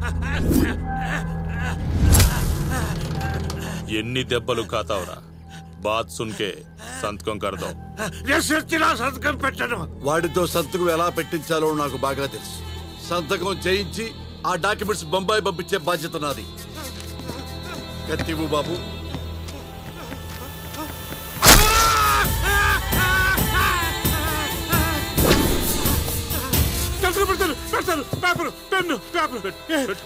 ఎన్ని దెబ్బలు కాతావురా బాత్ సున్కే సంతకం కడదాం నేను సచ్చినా సంతకం పెట్టను వాడితో సంతకం ఎలా పెట్టించాలో నాకు బాగా తెలుసు సంతకం చేయించి ఆ డాక్యుమెంట్స్ బొంబాయి పంపించే బాధ్యత నాది కత్తివు బాబు సంతకం పెడతాను పెడతాను పేపర్ పెన్ను పేపర్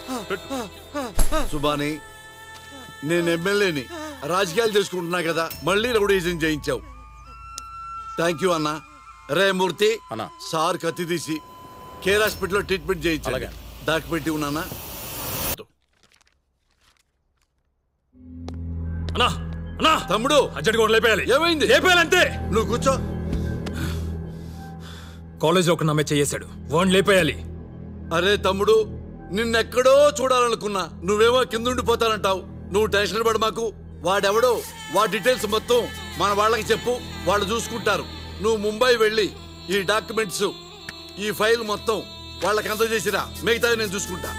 సుబాని నేను ఎమ్మెల్యేని రాజకీయాలు చేసుకుంటున్నా కదా మళ్ళీ రౌడీజం చేయించావు థ్యాంక్ యూ అన్న రే మూర్తి అన్న. సార్ కత్తి తీసి కేర్ హాస్పిటల్లో ట్రీట్మెంట్ చేయించాలి అలాగే. డాక్యుమెంట్ ఉన్నానా అన్నా అన్నా తమ్ముడు అర్జెంట్గా ఒకటి లేపేయాలి ఏమైంది? లేపేయాలంతే నువ్వు కూర్చో కాలేజ్ ఒక నమ్మే చేసాడు వాడిని లేపేయాలి అరే తమ్ముడు నిన్నెక్కడో చూడాలనుకున్నా నువ్వేమో కిందుండిపోతానంటావు నువ్వు టెన్షన్ పడ మాకు వాడెవడో వా డీటెయిల్స్ మొత్తం మన వాళ్ళకి చెప్పు వాళ్ళు చూసుకుంటారు నువ్వు ముంబై వెళ్ళి ఈ డాక్యుమెంట్స్ ఈ ఫైల్ మొత్తం వాళ్ళకి అందజేసిరా మిగతావి నేను చూసుకుంటా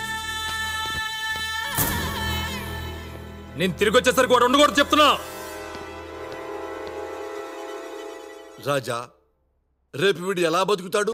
నేను తిరిగి వచ్చేసరికి వాడు ఉండకూడదు చెప్తున్నా రాజా రేపు వీడు ఎలా బతుకుతాడు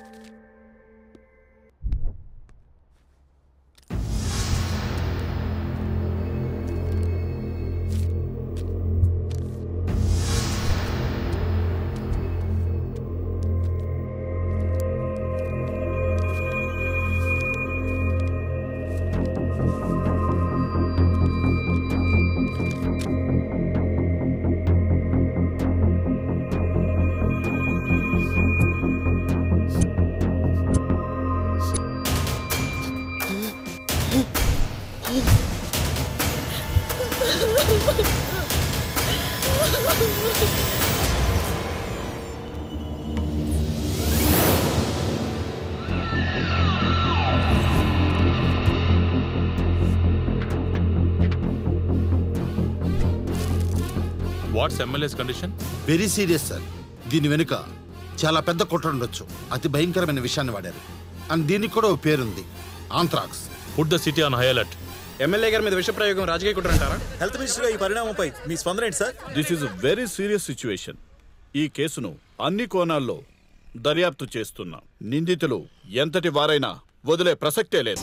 what's MLAs condition very serious sir దీని వెనుక చాలా పెద్ద కుట్ర ఉండొచ్చు అతి భయంకరమైన విషయాన్ని వాడారు అండ్ దీనికి కూడా ఓ పేరుంది anthrax put the city on high alert MLA గారి మీద విష ప్రయోగం రాజకీయ కుట్ర అంటారా హెల్త్ మినిస్టర్ ఈ పరిణామంపై మీ స్పందన ఏంటి sir this is very serious situation ఈ కేసును అన్ని కోణాల్లో దర్యాప్తు చేస్తున్నాం నిందితులు ఎంతటి వారైనా వదిలే ప్రసక్తే లేదు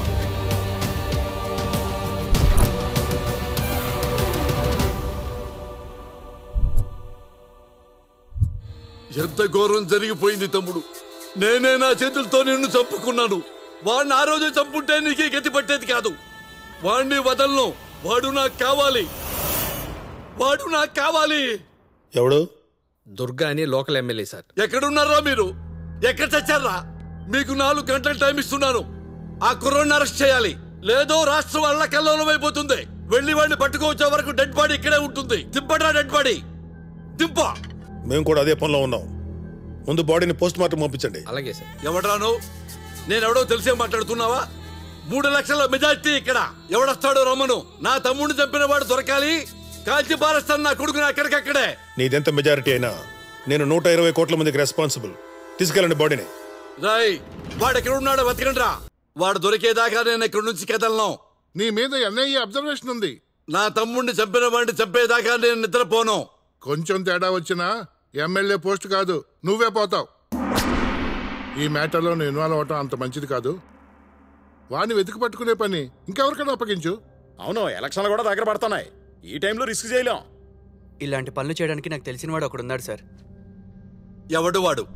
ఎంత ఘోరం జరిగిపోయింది తమ్ముడు నేనే నా చేతులతో నిన్ను చంపుకున్నాను వాడిని ఆ రోజు చంపుంటే నీకే గతి పట్టేది కాదు వాడిని వదలను వాడు నాకు కావాలి వాడు నాకు కావాలి ఎవడు దుర్గా అని లోకల్ ఎమ్మెల్యే సార్ ఎక్కడున్నారా మీరు ఎక్కడ చచ్చారా మీకు నాలుగు గంటల టైం ఇస్తున్నాను ఆ కుర్రోడిని అరెస్ట్ చేయాలి లేదో రాష్ట్రం అల్ల కల్లోలం అయిపోతుంది వెళ్ళి వాడిని పట్టుకోవచ్చే వరకు డెడ్ బాడీ ఇక్కడే ఉంటుంది దింపడరా డెడ్ బాడీ దింప మేము కూడా అదే పనిలో ఉన్నాం ముందు బాడీని పోస్ట్ మార్టం పంపించండి అలాగే సార్ ఎవడ్రాను నేనెవడో తెలిసే మాట్లాడుతున్నావా మూడు లక్షల మెజార్టీ ఇక్కడ ఎవడొస్తాడో రమ్మను నా తమ్ముడిని చంపిన వాడు దొరకాలి కాల్చి పారేస్తాను నా కొడుకుని అక్కడికక్కడే నీదెంత మెజారిటీ అయినా నేను నూట ఇరవై కోట్ల మందికి రెస్పాన్సిబుల్ తీసుకెళ్ళండి బాడీని రాయ్ వాడు ఎక్కడ ఉన్నాడో వెతకండి రా వాడు దొరికేదాకా నేను ఇక్కడి నుంచి కదలను నీ మీద ఎన్ఐఏ అబ్జర్వేషన్ ఉంది నా తమ్ముడిని చంపిన వాడిని చంపేదాకా నేను నిద్రపోను కొంచెం తేడా వచ్చినా ఎమ్మెల్యే పోస్ట్ కాదు నువ్వే పోతావు ఈ మ్యాటర్లో నువ్వు ఇన్వాల్వ్ అవటం అంత మంచిది కాదు వాడిని వెతికి పట్టుకునే పని ఇంకెవరికైనా అప్పగించు అవును ఎలక్షన్లు కూడా దగ్గర పడుతున్నాయి ఈ టైంలో రిస్క్ చేయలేం ఇలాంటి పనులు చేయడానికి నాకు తెలిసిన వాడు ఒకడున్నాడు సార్ ఎవడు వాడు